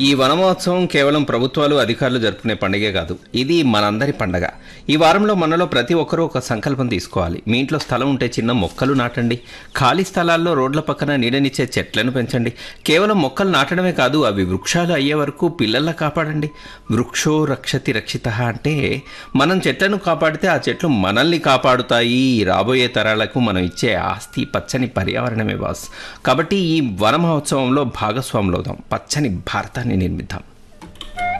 ఈ వనమహోత్సవం కేవలం ప్రభుత్వాలు అధికారులు జరుపుకునే పండుగే కాదు ఇది మనందరి పండగ ఈ వారంలో మనలో ప్రతి ఒక్కరూ ఒక సంకల్పం తీసుకోవాలి మీ ఇంట్లో స్థలం ఉంటే చిన్న మొక్కలు నాటండి ఖాళీ స్థలాల్లో రోడ్ల పక్కన నీడనిచ్చే చెట్లను పెంచండి కేవలం మొక్కలు నాటడమే కాదు అవి వృక్షాలు అయ్యే వరకు పిల్లల్లా కాపాడండి వృక్షో రక్షతి రక్షిత అంటే మనం చెట్లను కాపాడితే ఆ చెట్లు మనల్ని కాపాడుతాయి రాబోయే తరాలకు మనం ఇచ్చే ఆస్తి పచ్చని పర్యావరణమే బాస్ కాబట్టి ఈ వన మహోత్సవంలో భాగస్వాములవుదాం పచ్చని భారతాన్ని నిర్మిద్దాం